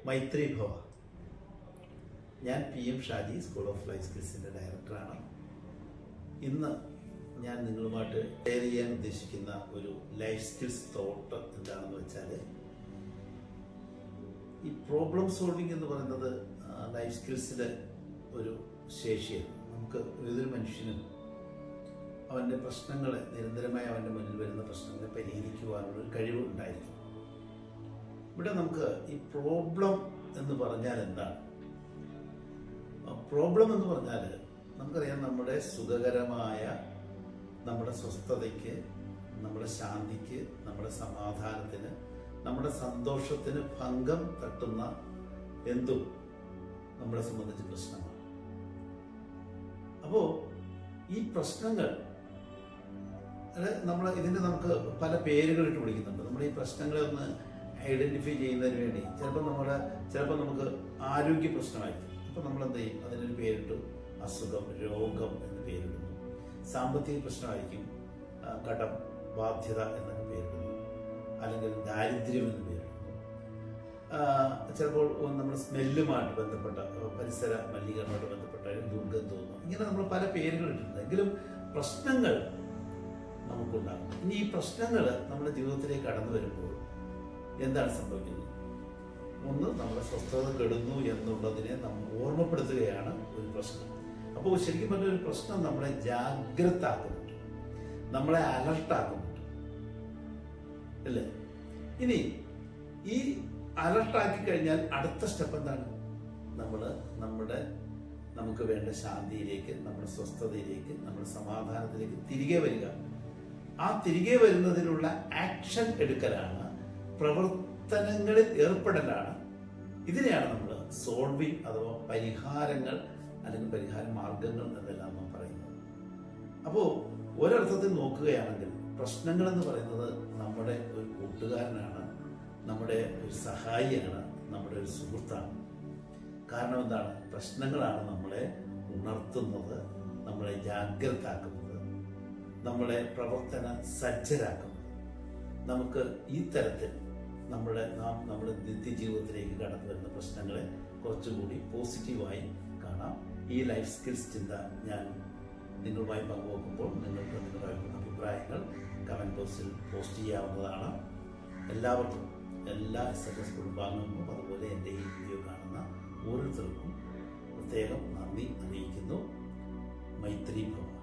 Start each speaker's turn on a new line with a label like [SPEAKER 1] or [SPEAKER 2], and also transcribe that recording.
[SPEAKER 1] മൈത്രി ഭവ ഞാൻ P M Shaji school of life സ്കിൽസിൻ്റെ ഡയറക്ടറാണ് ഇന്ന് ഞാൻ നിങ്ങളുമായിട്ട് ഷെയർ ചെയ്യാൻ ഉദ്ദേശിക്കുന്ന ഒരു ലൈഫ് സ്കിൽസ് തോട്ട് എന്താണെന്ന് വെച്ചാൽ ഈ പ്രോബ്ലം സോൾവിങ് എന്ന് പറയുന്നത് ലൈഫ് സ്കിൽസിൻ്റെ ഒരു ശേഷിയാണ് നമുക്ക് ഏതൊരു മനുഷ്യനും അവൻ്റെ പ്രശ്നങ്ങളെ നിരന്തരമായി അവൻ്റെ മുന്നിൽ വരുന്ന പ്രശ്നങ്ങളെ പരിഹരിക്കുവാനുള്ള ഒരു കഴിവ് ഉണ്ടായിരിക്കും ഇവിടെ നമുക്ക് ഈ പ്രോബ്ലം എന്ന് പറഞ്ഞാൽ എന്താണ് പ്രോബ്ലം എന്ന് പറഞ്ഞാൽ നമുക്കറിയാം നമ്മുടെ സുഖകരമായ നമ്മുടെ സ്വസ്ഥതയ്ക്ക് നമ്മുടെ ശാന്തിക്ക് നമ്മുടെ സമാധാനത്തിന് നമ്മുടെ സന്തോഷത്തിന് ഭംഗം തട്ടുന്ന എന്തും നമ്മളെ സംബന്ധിച്ച് പ്രശ്നമാണ് അപ്പോൾ ഈ പ്രശ്നങ്ങൾ അത് നമ്മൾ ഇതിന് നമുക്ക് പല പേരുകളിട്ട് വിളിക്കുന്നുണ്ട് നമ്മൾ ഈ പ്രശ്നങ്ങളെ ഒന്ന് ഐഡന്റിഫൈ ചെയ്യുന്നതിന് വേണ്ടി ചിലപ്പോൾ നമ്മുടെ ചിലപ്പോൾ നമുക്ക് ആരോഗ്യ പ്രശ്നമായിരിക്കും അപ്പോൾ നമ്മൾ എന്ത് ചെയ്യും അതിനൊരു പേരിട്ടു അസുഖം രോഗം എന്ന് പേരിടുന്നു സാമ്പത്തിക പ്രശ്നമായിരിക്കും ആ, കടം ബാധ്യത എന്നൊക്കെ പേരിടുന്നു അല്ലെങ്കിൽ ദാരിദ്ര്യം എന്ന് പേരിടുന്നു ആ, ചിലപ്പോൾ നമ്മുടെ സ്മെല്ലുമായിട്ട് ബന്ധപ്പെട്ട ആ, പരിസര മലിനീകരണമായിട്ട് ബന്ധപ്പെട്ട ദുർഗന്ധം തോന്നുന്നു ഇങ്ങനെ നമ്മൾ പല പേരുകൾ ഇട്ടിട്ടുണ്ട് എങ്കിലും പ്രശ്നങ്ങൾ നമുക്കുണ്ടാകും ഇനി ഈ പ്രശ്നങ്ങൾ നമ്മുടെ ജീവിതത്തിലേക്ക് കടന്നു വരുമ്പോൾ എന്താണ് സംഭവിക്കുന്നത് ഒന്ന് നമ്മുടെ സ്വസ്ഥത കെടുന്നു എന്നുള്ളതിനെ നമ്മൾ ഓർമ്മപ്പെടുത്തുകയാണ് ഒരു പ്രശ്നം അപ്പോൾ ശരിക്കും പറഞ്ഞ ഒരു പ്രശ്നം നമ്മളെ ജാഗ്രത ആക്കുന്നുണ്ട് നമ്മളെ അലർട്ടാക്കുന്നുണ്ട് അല്ലേ ഇനി ഈ അലർട്ടാക്കി കഴിഞ്ഞാൽ അടുത്ത സ്റ്റെപ്പ് എന്താണ് നമ്മൾ നമ്മുടെ നമുക്ക് വേണ്ട ശാന്തിയിലേക്ക് നമ്മുടെ സ്വസ്ഥതയിലേക്ക് നമ്മുടെ സമാധാനത്തിലേക്ക് തിരികെ വരിക ആ തിരികെ വരുന്നതിനുള്ള ആക്ഷൻ എടുക്കലാണ് പ്രവർത്തനങ്ങളിൽ ഏർപ്പെടലാണ് ഇതിനെയാണ് നമ്മൾ സോൾവിങ് അഥവാ പരിഹാരങ്ങൾ അല്ലെങ്കിൽ പരിഹാര മാർഗങ്ങൾ എന്നെല്ലാം നാം പറയുന്നത് അപ്പോൾ ഒരർത്ഥത്തിൽ നോക്കുകയാണെങ്കിൽ പ്രശ്നങ്ങൾ എന്ന് പറയുന്നത് നമ്മുടെ ഒരു കൂട്ടുകാരനാണ് നമ്മുടെ ഒരു സഹായിയാണ് നമ്മുടെ ഒരു സുഹൃത്താണ് കാരണം എന്താണ് പ്രശ്നങ്ങളാണ് നമ്മളെ ഉണർത്തുന്നത് നമ്മളെ ജാഗ്രതാക്കുന്നത് നമ്മളെ പ്രവർത്തന സജ്ജരാക്കുന്നത് നമുക്ക് ഈ തരത്തിൽ നമ്മുടെ നാം നമ്മുടെ നിത്യജീവിതത്തിലേക്ക് കടന്നു വരുന്ന പ്രശ്നങ്ങളെ കുറച്ചുകൂടി പോസിറ്റീവായി കാണാം ഈ ലൈഫ് സ്കിൽസ് ചിന്ത ഞാൻ നിങ്ങളുമായി പങ്കുവെക്കുമ്പോൾ നിങ്ങൾക്ക് നിങ്ങളുടെ അഭിപ്രായങ്ങൾ കമൻറ്റ് ബോക്സിൽ പോസ്റ്റ് ചെയ്യാവുന്നതാണ് എല്ലാവർക്കും എല്ലാ എസ് എഫ് എസ് കുടുംബാംഗങ്ങൾക്കും അതുപോലെ എൻ്റെ ഈ വീഡിയോ കാണുന്ന ഓരോരുത്തർക്കും പ്രത്യേകം നന്ദി അറിയിക്കുന്നു മൈത്രി ഭവ